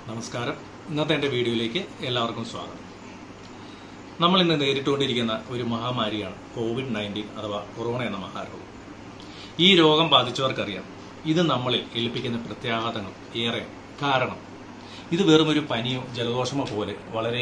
നമസ്കാരം ഇന്നത്തെ എൻ്റെ വീഡിയോയിലേക്ക് എല്ലാവർക്കും സ്വാഗതം നമ്മൾ ഇന്ന് നേരിട്ടുകൊണ്ടിരിക്കുന്ന ഒരു മഹാമാരിയാണ് കോവിഡ് നയൻറ്റീൻ അഥവാ കൊറോണ എന്ന മഹാരോഗം ഈ രോഗം ബാധിച്ചവർക്കറിയാം ഇത് നമ്മളിൽ ഏൽപ്പിക്കുന്ന പ്രത്യാഘാതങ്ങൾ ഏറെ കാരണം ഇത് വെറും ഒരു പനിയോ ജലദോഷമോ പോലെ വളരെ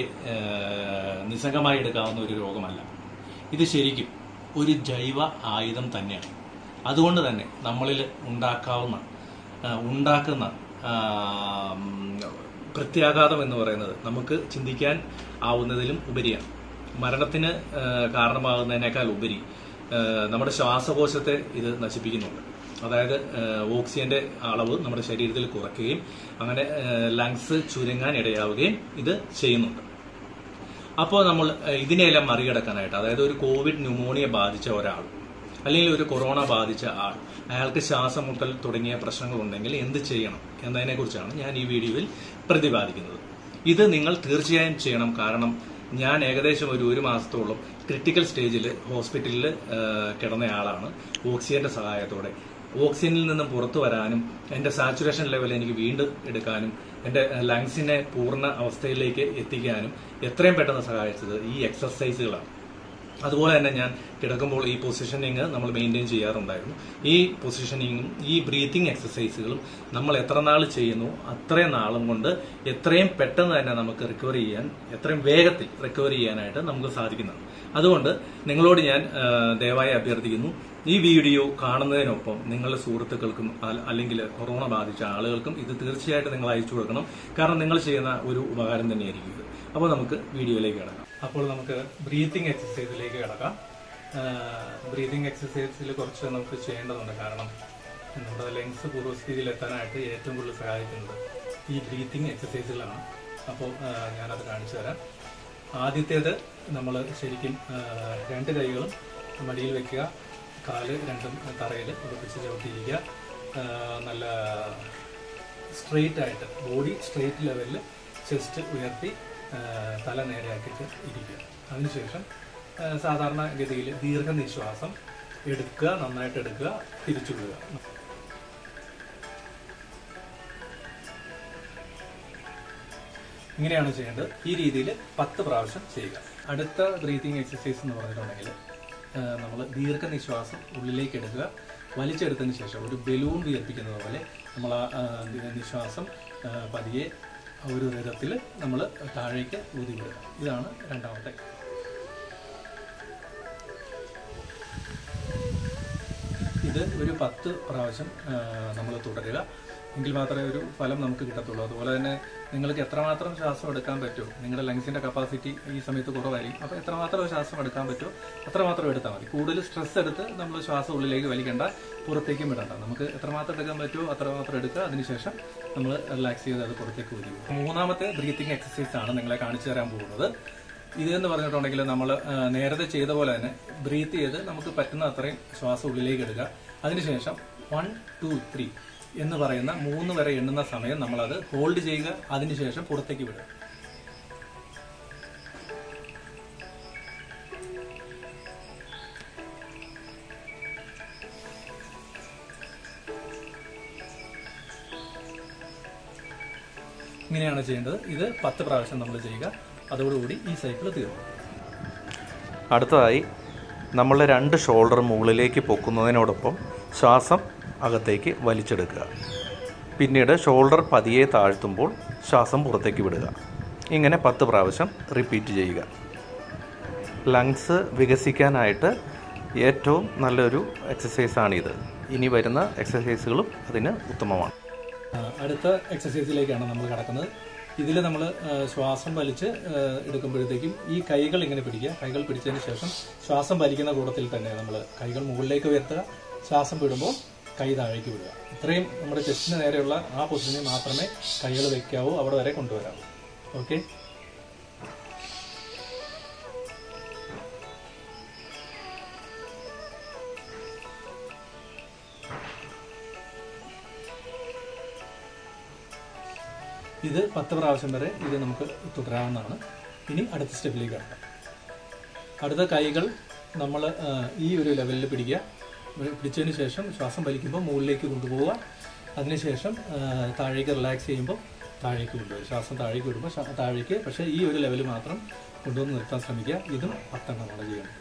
ഏഹ്, നിസ്സംഗമായി എടുക്കാവുന്ന ഒരു രോഗമല്ല ഇത് ശരിക്കും ഒരു ജൈവ ആയുധം തന്നെയാണ് അതുകൊണ്ട് തന്നെ നമ്മളിൽ ഉണ്ടാക്കാവുന്ന ആ, ഉണ്ടാക്കുന്ന ആ, ഉം, പ്രത്യാഘാതം എന്ന് പറയുന്നത് നമുക്ക് ചിന്തിക്കാൻ ആവുന്നതിലും ഉപരിയാണ് മരണത്തിന് ആ, കാരണമാകുന്നതിനേക്കാൾ ഉപരി ആ, നമ്മുടെ ശ്വാസകോശത്തെ ഇത് നശിപ്പിക്കുന്നുണ്ട് അതായത് ആ, ഓക്സിജന്റെ അളവ് നമ്മുടെ ശരീരത്തിൽ കുറയ്ക്കുകയും അങ്ങനെ ലങ്സ് ചുരുങ്ങാൻ ഇടയാവുകയും ഇത് ചെയ്യുന്നുണ്ട് അപ്പോൾ നമ്മൾ ഏഹ്, ഇതിനെയെല്ലാം മറികടക്കാനായിട്ട് അതായത് ഒരു കോവിഡ് ന്യൂമോണിയ ബാധിച്ച ഒരാൾ അല്ലെങ്കിൽ ഒരു കൊറോണ ബാധിച്ച ആൾ അയാൾക്ക് ശ്വാസം മുട്ടൽ തുടങ്ങിയ പ്രശ്നങ്ങളുണ്ടെങ്കിൽ എന്ത് ചെയ്യണം എന്നതിനെക്കുറിച്ചാണ് ഞാൻ ഈ വീഡിയോയിൽ പ്രതിപാദിക്കുന്നത് ഇത് നിങ്ങൾ തീർച്ചയായും ചെയ്യണം കാരണം ഞാൻ ഏകദേശം ഒരു ഒരു മാസത്തോളം ക്രിട്ടിക്കൽ സ്റ്റേജിൽ ഹോസ്പിറ്റലിൽ കിടന്നയാളാണ് ഓക്സിജന്റെ സഹായത്തോടെ ഓക്സിജനിൽ നിന്നും പുറത്തു വരാനും എന്റെ സാച്ചുറേഷൻ ലെവൽ എനിക്ക് വീണ്ടും എടുക്കാനും എന്റെ ലങ്സിനെ പൂർണ്ണ അവസ്ഥയിലേക്ക് എത്തിക്കാനും എത്രയും പെട്ടെന്ന് സഹായിച്ചത് ഈ എക്സർസൈസുകളാണ് അതുപോലെ തന്നെ ഞാൻ കിടക്കുമ്പോൾ ഈ പൊസിഷനിങ് നമ്മൾ മെയിൻറ്റെയിൻ ചെയ്യാറുണ്ടായിരുന്നു ഈ പൊസിഷനിങ്ങും ഈ ബ്രീത്തിങ് എക്സസൈസുകളും നമ്മൾ എത്ര നാൾ ചെയ്യുന്നു അത്രയും നാളും കൊണ്ട് എത്രയും പെട്ടെന്ന് തന്നെ നമുക്ക് റിക്കവർ ചെയ്യാൻ എത്രയും വേഗത്തിൽ റിക്കവർ ചെയ്യാനായിട്ട് നമുക്ക് സാധിക്കുന്നതാണ് അതുകൊണ്ട് നിങ്ങളോട് ഞാൻ ആ, ദയവായി അഭ്യർത്ഥിക്കുന്നു ഈ വീഡിയോ കാണുന്നതിനൊപ്പം നിങ്ങളുടെ സുഹൃത്തുക്കൾക്കും അൽ- അല്ലെങ്കിൽ കൊറോണ ബാധിച്ച ആളുകൾക്കും ഇത് തീർച്ചയായിട്ടും നിങ്ങൾ അയച്ചു കൊടുക്കണം കാരണം നിങ്ങൾ ചെയ്യുന്ന ഒരു ഉപകാരം തന്നെയായിരിക്കും ഇത് അപ്പോൾ നമുക്ക് വീഡിയോയിലേക്ക് കിടക്കാം അപ്പോൾ നമുക്ക് ബ്രീത്തിങ് എക്സസൈസിലേക്ക് കിടക്കാം ബ്രീത്തിങ് എക്സസൈസിൽ കുറച്ച് നമുക്ക് ചെയ്യേണ്ടതുണ്ട് കാരണം നമ്മുടെ ലങ്സ് പൂർവ്വസ്ഥിതിയിൽ എത്താനായിട്ട് ഏറ്റവും കൂടുതൽ സഹായിക്കുന്നത് ഈ ബ്രീത്തിങ് എക്സസൈസുകളാണ് അപ്പോൾ ഞാനത് കാണിച്ചു തരാം ആദ്യത്തേത് നമ്മൾ ശരിക്കും ആ, രണ്ട് കൈകളും മടിയിൽ വെക്കുക കാല് രണ്ടും തറയിൽ ഉറപ്പിച്ച് ചവിട്ടിയിരിക്കുക ആ, നല്ല സ്ട്രെയിറ്റ് ആയിട്ട് ബോഡി സ്ട്രെയിറ്റ് ലെവലിൽ ചെസ്റ്റ് ഉയർത്തി ആ, തല നേരെയാക്കിയിട്ട് ഇരിക്കുക അതിനുശേഷം ആ, സാധാരണ ഗതിയിൽ ദീർഘനിശ്വാസം എടുക്കുക നന്നായിട്ട് എടുക്കുക തിരിച്ചു വിടുക ഇങ്ങനെയാണ് ചെയ്യേണ്ടത് ഈ രീതിയിൽ പത്ത് പ്രാവശ്യം ചെയ്യുക അടുത്ത ബ്രീത്തിങ് എക്സസൈസ് എന്ന് പറഞ്ഞിട്ടുണ്ടെങ്കിൽ നമ്മൾ ദീർഘനിശ്വാസം ഉള്ളിലേക്ക് എടുക്കുക വലിച്ചെടുത്തതിന് ശേഷം ഒരു ബലൂൺ വിയർപ്പിക്കുന്നത് പോലെ നമ്മൾ ആ ആ, നിശ്വാസം ആ, പതിയെ ഒരു വിധത്തിൽ നമ്മൾ താഴേക്ക് ഊതി വിടുക ഇതാണ് രണ്ടാമത്തെ ഇത് ഒരു പത്ത് പ്രാവശ്യം നമ്മൾ തുടരുക എങ്കിൽ മാത്രമേ ഒരു ഫലം നമുക്ക് കിട്ടത്തുള്ളൂ അതുപോലെ തന്നെ നിങ്ങൾക്ക് എത്രമാത്രം ശ്വാസം എടുക്കാൻ പറ്റുമോ നിങ്ങളുടെ ലങ്സിന്റെ കപ്പാസിറ്റി ഈ സമയത്ത് കുറവായിരിക്കും അപ്പോൾ എത്രമാത്രം ശ്വാസം എടുക്കാൻ പറ്റുമോ അത്രമാത്രം എടുത്താൽ മതി കൂടുതൽ സ്ട്രെസ് എടുത്ത് നമ്മൾ ശ്വാസം ഉള്ളിലേക്ക് വലിക്കേണ്ട പുറത്തേക്കും വിടണ്ട നമുക്ക് എത്രമാത്രം എടുക്കാൻ പറ്റുമോ അത്രമാത്രം എടുക്കുക അതിനുശേഷം നമ്മൾ റിലാക്സ് ചെയ്ത് അത് പുറത്തേക്ക് വരിക മൂന്നാമത്തെ ബ്രീത്തിങ് എക്സസൈസ് ആണ് നിങ്ങളെ കാണിച്ചു തരാൻ പോകുന്നത് ഇതെന്ന് പറഞ്ഞിട്ടുണ്ടെങ്കിൽ നമ്മൾ നേരത്തെ ചെയ്ത പോലെ തന്നെ ബ്രീത്ത് ചെയ്ത് നമുക്ക് പറ്റുന്ന അത്രയും ശ്വാസം ഉള്ളിലേക്ക് എടുക്കുക അതിനുശേഷം വൺ ടു ത്രീ എന്ന് പറയുന്ന മൂന്ന് വരെ എണ്ണുന്ന സമയം നമ്മൾ അത് ഹോൾഡ് ചെയ്യുക അതിനുശേഷം പുറത്തേക്ക് വിടുക ഇങ്ങനെയാണ് ചെയ്യേണ്ടത് ഇത് പത്ത് പ്രാവശ്യം നമ്മൾ ചെയ്യുക അതോടുകൂടി ഈ സൈക്കിൾ തീർന്നു അടുത്തതായി നമ്മൾ രണ്ട് ഷോൾഡർ മുകളിലേക്ക് പൊക്കുന്നതിനോടൊപ്പം ശ്വാസം അകത്തേക്ക് വലിച്ചെടുക്കുക പിന്നീട് ഷോൾഡർ പതിയെ താഴ്ത്തുമ്പോൾ ശ്വാസം പുറത്തേക്ക് വിടുക ഇങ്ങനെ പത്ത് പ്രാവശ്യം റിപ്പീറ്റ് ചെയ്യുക ലങ്സ് വികസിക്കാനായിട്ട് ഏറ്റവും നല്ലൊരു എക്സസൈസാണിത് ഇനി വരുന്ന എക്സസൈസുകളും അതിന് ഉത്തമമാണ് ആ, അടുത്ത എക്സസൈസിലേക്കാണ് നമ്മൾ കിടക്കുന്നത് ഇതിൽ നമ്മൾ ശ്വാസം വലിച്ച് ആ, എടുക്കുമ്പോഴത്തേക്കും ഈ കൈകൾ ഇങ്ങനെ പിടിക്കുക കൈകൾ പിടിച്ചതിന് ശേഷം ശ്വാസം വലിക്കുന്ന കൂടത്തിൽ തന്നെ നമ്മൾ കൈകൾ മുകളിലേക്ക് ഉയർത്തുക ശ്വാസം വിടുമ്പോൾ കൈ താഴേക്ക് വിടുക ഇത്രയും നമ്മുടെ ചെസ്റ്റിന് നേരെയുള്ള ആ പൊസിഷനിൽ മാത്രമേ കൈകൾ വെക്കാവൂ അവിടെ വരെ കൊണ്ടുവരാവൂ ഓക്കെ ഇത് പത്ത് പ്രാവശ്യം വരെ ഇത് നമുക്ക് തുടരാവുന്നതാണ് ഇനി അടുത്ത സ്റ്റെപ്പിലേക്ക് കടക്കാം അടുത്ത കൈകൾ നമ്മൾ ഈ ഒരു ലെവലിൽ പിടിക്കുക പിടിച്ചതിന് ശേഷം ശ്വാസം വലിക്കുമ്പോൾ മുകളിലേക്ക് കൊണ്ടുപോവുക അതിനുശേഷം ആ, താഴേക്ക് റിലാക്സ് ചെയ്യുമ്പോൾ താഴേക്ക് കൊണ്ടുവരും ശ്വാസം താഴേക്ക് വിടുമ്പോൾ ശ്വാ- താഴേക്ക് പക്ഷേ ഈ ഒരു ലെവൽ മാത്രം കൊണ്ടുവന്ന് നിർത്താൻ ശ്രമിക്കുക ഇതും പത്തെണ്ണമാണ് ചെയ്യുന്നത്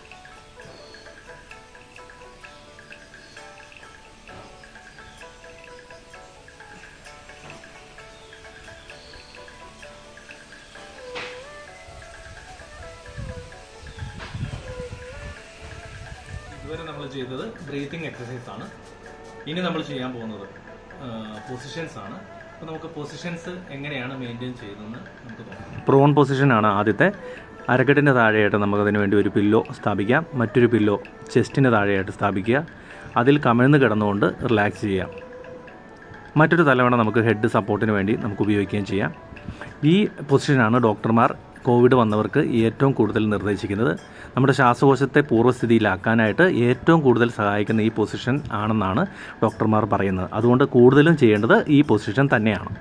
ഇതുവരെ നമ്മൾ ചെയ്തത് ബ്രീത്തിങ് എക്സസൈസ് ആണ് ഇനി നമ്മൾ ചെയ്യാൻ പോകുന്നത് പൊസിഷൻസ് ആണ് അപ്പോൾ നമുക്ക് പൊസിഷൻസ് എങ്ങനെയാണ് മെയിൻറ്റെയിൻ ചെയ്യുന്നതെന്ന് നമുക്ക് നോക്കാം പ്രോൺ പൊസിഷനാണ് ആദ്യത്തെ അരക്കെട്ടിൻ്റെ താഴെയായിട്ട് നമുക്കതിന് വേണ്ടി ഒരു പില്ലോ സ്ഥാപിക്കാം മറ്റൊരു പില്ലോ ചെസ്റ്റിന് താഴെയായിട്ട് സ്ഥാപിക്കുക അതിൽ കമിഴ്ന്ന് കിടന്നുകൊണ്ട് റിലാക്സ് ചെയ്യാം മറ്റൊരു തലവണ നമുക്ക് ഹെഡ് സപ്പോർട്ടിന് വേണ്ടി നമുക്ക് ഉപയോഗിക്കുകയും ചെയ്യാം ഈ പൊസിഷനാണ് ഡോക്ടർമാർ കോവിഡ് വന്നവർക്ക് ഏറ്റവും കൂടുതൽ നിർദ്ദേശിക്കുന്നത് നമ്മുടെ ശ്വാസകോശത്തെ പൂർവ്വസ്ഥിതിയിലാക്കാനായിട്ട് ഏറ്റവും കൂടുതൽ സഹായിക്കുന്ന ഈ പൊസിഷൻ ആണെന്നാണ് ഡോക്ടർമാർ പറയുന്നത് അതുകൊണ്ട് കൂടുതലും ചെയ്യേണ്ടത് ഈ പൊസിഷൻ തന്നെയാണ്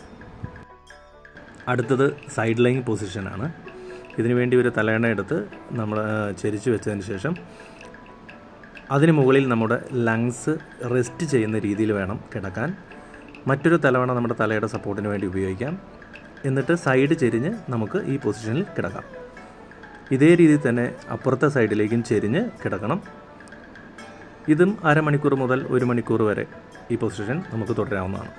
അടുത്തത് സൈഡ് ലൈൻ പൊസിഷനാണ് ഇതിനു വേണ്ടി ഒരു തലയണ എടുത്ത് നമ്മൾ ചെരിച്ചു വെച്ചതിന് ശേഷം അതിന് മുകളിൽ നമ്മുടെ ലങ്സ് റെസ്റ്റ് ചെയ്യുന്ന രീതിയിൽ വേണം കിടക്കാൻ മറ്റൊരു തലവണ നമ്മുടെ തലയുടെ സപ്പോർട്ടിന് വേണ്ടി ഉപയോഗിക്കാം എന്നിട്ട് സൈഡ് ചെരിഞ്ഞ് നമുക്ക് ഈ പൊസിഷനിൽ കിടക്കാം ഇതേ രീതിയിൽ തന്നെ അപ്പുറത്തെ സൈഡിലേക്കും ചെരിഞ്ഞ് കിടക്കണം ഇതും അരമണിക്കൂർ മുതൽ ഒരു മണിക്കൂർ വരെ ഈ പൊസിഷൻ നമുക്ക് തുടരാവുന്നതാണ്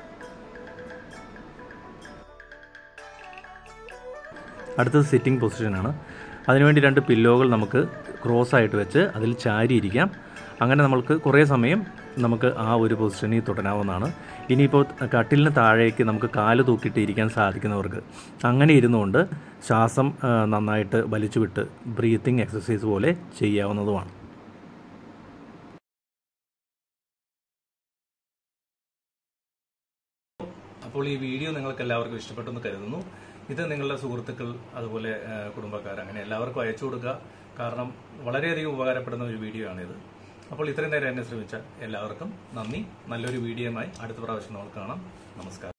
അടുത്തത് സിറ്റിംഗ് പൊസിഷനാണ് അതിനുവേണ്ടി രണ്ട് പില്ലോകൾ നമുക്ക് ക്രോസ് ആയിട്ട് വെച്ച് അതിൽ ചാരിയിരിക്കാം അങ്ങനെ നമ്മൾക്ക് കുറേ സമയം നമുക്ക് ആ ഒരു പൊസിഷനിൽ തുടരാവുന്നതാണ് ഇനിയിപ്പോൾ കട്ടിലിന് താഴേക്ക് നമുക്ക് കാല് തൂക്കിയിട്ട് ഇരിക്കാൻ സാധിക്കുന്നവർക്ക് അങ്ങനെ ഇരുന്നുകൊണ്ട് ശ്വാസം ആ, നന്നായിട്ട് വലിച്ചു വിട്ട് ബ്രീത്തിങ് എക്സസൈസ് പോലെ ചെയ്യാവുന്നതുമാണ് അപ്പോൾ ഈ വീഡിയോ നിങ്ങൾക്ക് എല്ലാവർക്കും ഇഷ്ടപ്പെട്ടെന്ന് കരുതുന്നു ഇത് നിങ്ങളുടെ സുഹൃത്തുക്കൾ അതുപോലെ ആ, കുടുംബക്കാർ അങ്ങനെ എല്ലാവർക്കും അയച്ചു കൊടുക്കുക കാരണം വളരെയധികം ഉപകാരപ്പെടുന്ന ഒരു വീഡിയോ ആണിത് അപ്പോൾ ഇത്രയും നേരം എന്നെ ശ്രമിച്ച എല്ലാവർക്കും നന്ദി നല്ലൊരു വീഡിയോയുമായി അടുത്ത പ്രാവശ്യം നമുക്ക് കാണാം നമസ്കാരം